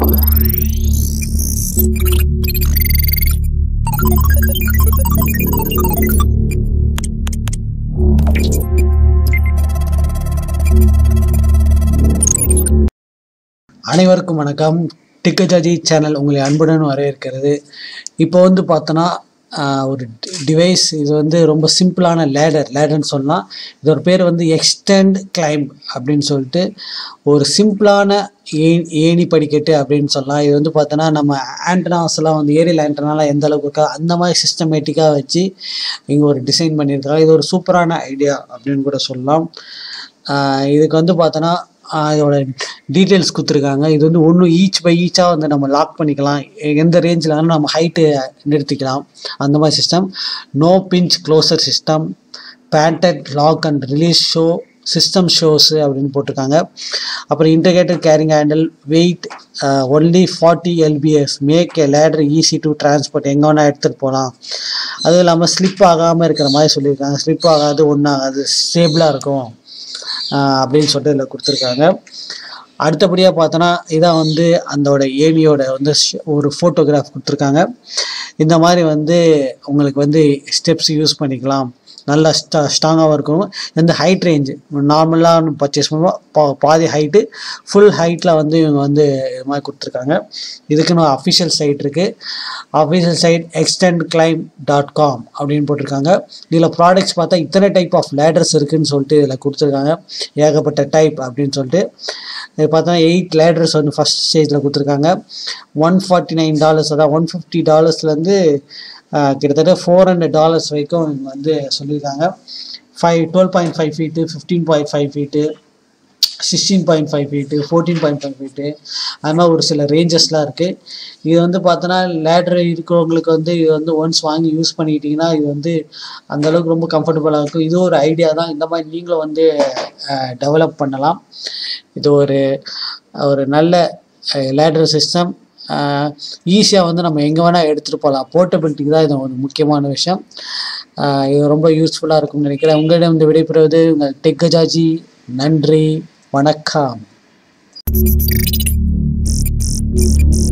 அனைவருக்கும் வணக்கம் டிக்கஜாஜி சேனல் உங்களை அன்புடன் வரவேற்கிறது இப்போ வந்து பார்த்தோன்னா ஆஹ், ஒரு டிவைஸ் இது வந்து ரொம்ப சிம்பிளான லேடர் லேடர்னு சொல்லலாம் இதோட பேர் வந்து எக்ஸ்டெண்ட் கிளைம் அப்படின்னு சொல்லிட்டு ஒரு சிம்பிளான ஏ ஏணி படிக்கட்டு அப்படின்னு சொல்லலாம் இது வந்து பார்த்தோன்னா நம்ம ஆண்டனாஸ் எல்லாம் வந்து ஏரியல் ஆண்டனாலாம் எந்த அளவுக்கு இருக்கா அந்த மாதிரி சிஸ்டமேட்டிக்காக வச்சு இங்கே ஒரு டிசைன் பண்ணியிருக்காங்க இது ஒரு சூப்பரான ஐடியா அப்படின்னு கூட சொல்லலாம் ஆஹ் இதுக்கு வந்து பார்த்தோன்னா ஆஹ் இதோட டீட்டெயில்ஸ் கொடுத்துருக்காங்க இது வந்து ஒன்று ஈச் பை ஈச்சாக வந்து நம்ம லாக் பண்ணிக்கலாம் எ- எந்த ரேஞ்சில் வேணாலும் நம்ம ஹைட்டு நிறுத்திக்கலாம் அந்த மாதிரி system no pinch closure system patented lock and release shoe system shoes அப்படின்னு போட்டிருக்காங்க அப்புறம் integrated carrying handle weight only forty LBS make a ladder easy to transport எங்கே வேணால் எடுத்துகிட்டு போகலாம் அதுவும் இல்லாமல் ஸ்லிப் ஆகாமல் இருக்கிற மாதிரி சொல்லியிருக்காங்க ஸ்லிப் ஆகாது ஒன்றும் ஆகாது ஸ்டேபிளாக இருக்கும் ஆஹ் அப்படின்னு சொல்லிட்டு இதில் கொடுத்துருக்காங்க அடுத்தபடியாக பார்த்தோன்னா இதான் வந்து அந்தோட ஏணியோட வந்து ஷ்- ஒரு ஃபோட்டோகிராஃப் கொடுத்துருக்காங்க இந்த மாதிரி வந்து உங்களுக்கு வந்து ஸ்டெப்ஸ் யூஸ் பண்ணிக்கலாம் நல்லா ஸ்டா ஸ்ட்ராங்காகவும் இருக்கும் இந்த ஹைட் ரேஞ்சு நார்மலாக பர்ச்சேஸ் பண்ணுவோம் பா பாதி ஹைட்டு ஃபுல் ஹைட்டில் வந்து இவங்க வந்து இது மாதிரி கொடுத்துருக்காங்க இதுக்குன்னு ஒரு அஃபிஷியல் சைட் இருக்குது official site Xtend Climb dot com அப்படின்னு போட்டிருக்காங்க இதில் ப்ராடக்ட்ஸ் பார்த்தா இத்தனை டைப் ஆஃப் லேடர்ஸ் இருக்குன்னு சொல்லிட்டு இதில் கொடுத்துருக்காங்க ஏகப்பட்ட டைப் அப்படின்னு சொல்லிட்டு இது பார்த்தோன்னா எயிட் லேடர்ஸ் வந்து ஃபஸ்ட் ஸ்டேஜில் கொடுத்துருக்காங்க ஒன் ஃபார்ட்டி நைன் டாலர்ஸ் அதான் ஒன் ஃபிஃப்டி டாலர்ஸ்லேருந்து கிட்டத்தட்ட ஃபோர் ஹண்ட்ரட் டாலர்ஸ் வரைக்கும் இவங்க வந்து சொல்லியிருக்காங்க five twelve point five feet fifteen point five feet sixteen point five feet fourteen point five feet அது மாதிரி ஒரு சில ரேஞ்சஸ்லாம் இருக்குது இது வந்து பார்த்தோன்னா லேடர் இருக்கிறவங்களுக்கு வந்து இது வந்து ஒன்ஸ் வாங்கி யூஸ் பண்ணிக்கிட்டிங்கன்னா இது வந்து அந்த அளவுக்கு ரொம்ப கம்ஃபர்டபுளாக இருக்கும் இது ஒரு ஐடியா தான் இந்த மாதிரி நீங்களும் வந்து டெவலப் பண்ணலாம் இது ஒரு ஒரு நல்ல லேடர் சிஸ்டம் ஈஸியாக வந்து நம்ம எங்கே வேணால் எடுத்துகிட்டு போகலாம் போர்ட்டபிலிட்டிக்கு தான் இது ஒரு முக்கியமான விஷயம் ஆஹ் இது ரொம்ப யூஸ்ஃபுல்லாக இருக்கும்னு நினைக்கிறேன் உங்களிடம் இந்த விடைபெறுவது உங்கள் டெக்கஜாஜி நன்றி வணக்கம்